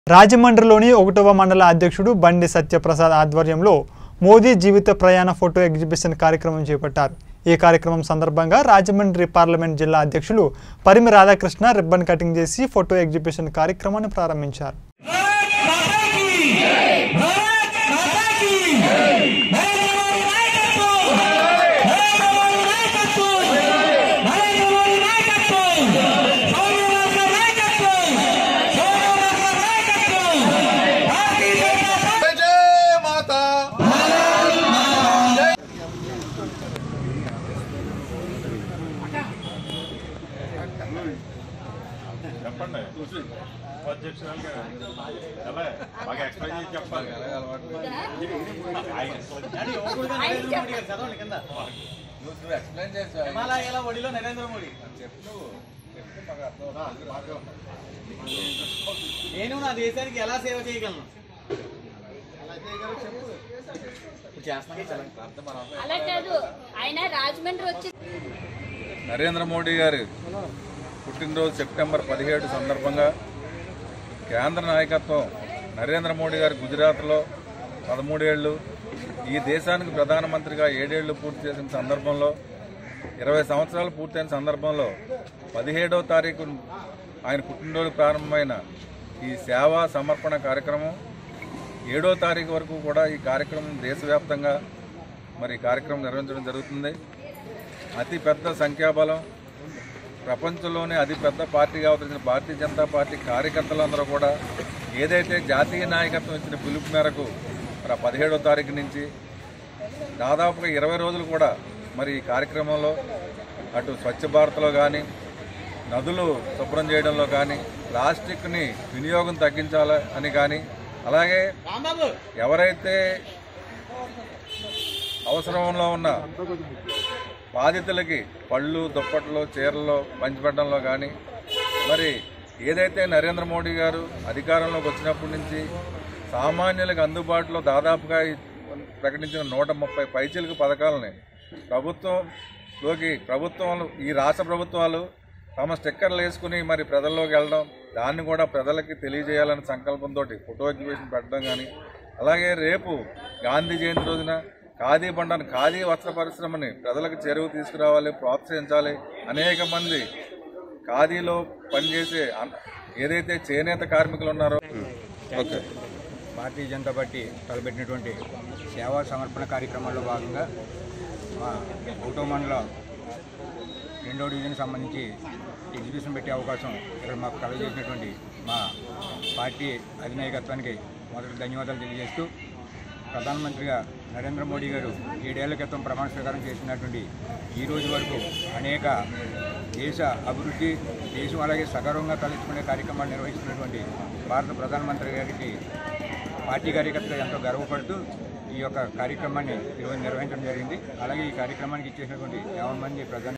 రాజమండ్రిలోని ఒకటవ మండల అధ్యక్షుడు బండి సత్యప్రసాద్ ఆధ్వర్యంలో మోదీ జీవిత ప్రయాణ ఫోటో ఎగ్జిబిషన్ కార్యక్రమం చేపట్టారు ఈ కార్యక్రమం సందర్భంగా రాజమండ్రి పార్లమెంట్ జిల్లా అధ్యక్షులు పరిమి రాధాకృష్ణ రిబ్బన్ కటింగ్ చేసి ఫోటో ఎగ్జిబిషన్ కార్యక్రమాన్ని ప్రారంభించారు జై జై మాతా చెప్పండి అధ్యక్షురాలుగా ఎలా బాగా ఎక్స్ప్లెయిన్ చేసి చెప్పాలి నువ్వు ఎక్స్ప్లెయిన్ చేసా హిమాలయాల ఒడిలో నరేంద్ర మోడీ నేను నా దేశానికి ఎలా సేవ చేయగలను ఇప్పుడు చేస్తాను కదా. అలా కాదు ఆయన రాజమండ్రి వచ్చి నరేంద్ర మోడీ గారి పుట్టినరోజు సెప్టెంబర్ పదిహేడు సందర్భంగా కేంద్ర నాయకత్వం నరేంద్ర మోడీ గారు గుజరాత్లో పదమూడేళ్లు ఈ దేశానికి ప్రధానమంత్రిగా ఏడేళ్లు పూర్తి చేసిన సందర్భంలో ఇరవై సంవత్సరాలు పూర్తయిన సందర్భంలో పదిహేడవ తారీఖు ఆయన పుట్టినరోజు ప్రారంభమైన ఈ సేవా సమర్పణ కార్యక్రమం ఏడో తారీఖు వరకు కూడా ఈ కార్యక్రమం దేశవ్యాప్తంగా మరి ఈ కార్యక్రమం నిర్వహించడం జరుగుతుంది అతి పెద్ద సంఖ్యాబలం ప్రపంచంలోనే అతి పెద్ద పార్టీగా అవతరించిన భారతీయ జనతా పార్టీ కార్యకర్తలందరూ కూడా ఏదైతే జాతీయ నాయకత్వం ఇచ్చిన పిలుపు మేరకు మరి పదిహేడో తారీఖు నుంచి దాదాపుగా ఇరవై రోజులు కూడా మరి ఈ కార్యక్రమంలో అటు స్వచ్ఛ భారత్లో కానీ నదులు శుభ్రం చేయడంలో కానీ ప్లాస్టిక్ని వినియోగం తగ్గించాలి అని కానీ అలాగే రాంబాబు ఎవరైతే అవసరంలో ఉన్న బాధితులకి పళ్ళు దుప్పట్లు చీరలు పంచిపెట్టడంలో కానీ మరి ఏదైతే నరేంద్ర మోడీ గారు అధికారంలోకి వచ్చినప్పటి నుంచి సామాన్యులకు అందుబాటులో దాదాపుగా ఈ ప్రకటించిన నూట ముప్పై పైచీలకు పథకాలని ప్రభుత్వంలోకి ప్రభుత్వాలు ఈ రాష్ట్ర ప్రభుత్వాలు తమ స్టిక్కర్లు వేసుకుని మరి ప్రజల్లోకి వెళ్ళడం దాన్ని కూడా ప్రజలకి తెలియజేయాలనే సంకల్పంతో ఫోటో ఎగ్జిబిషన్ పెట్టడం కానీ అలాగే రేపు గాంధీ జయంతి రోజున ఖాదీ బండాన్ని ఖాదీ వస్త్ర పరిశ్రమని ప్రజలకు చెరువు తీసుకురావాలి ప్రోత్సహించాలి అనేక మంది ఖాదీలో పనిచేసే అన్- ఏదైతే చేనేత కార్మికులు ఉన్నారో ఓకే భారతీయ జనతా పార్టీ తలపెట్టినటువంటి సేవా సమర్పణ కార్యక్రమాల్లో భాగంగా మా ఒకటో మండలం రెండో డివిజన్ సంబంధించి ఎగ్జిబిషన్ పెట్టే అవకాశం ఇక్కడ మాకు కలగజేసినటువంటి మా పార్టీ అధినాయకత్వానికి మొదటి ధన్యవాదాలు తెలియజేస్తూ ప్రధానమంత్రిగా నరేంద్ర మోడీ గారు ఏడేళ్ల క్రితం ప్రమాణ స్వీకారం చేసినటువంటి ఈ రోజు వరకు అనేక దేశ అభివృద్ధి దేశం అలాగే సగర్వంగా తలెత్తుకునే కార్యక్రమాలు నిర్వహిస్తున్నటువంటి భారత ప్రధానమంత్రి గారికి పార్టీ కార్యకర్తలు ఎంతో గర్వపడుతూ ఈ యొక్క కార్యక్రమాన్ని ఈరోజు నిర్వహించడం జరిగింది అలాగే ఈ కార్యక్రమానికి ఇచ్చేసినటువంటి యాభై మంది ప్రధాన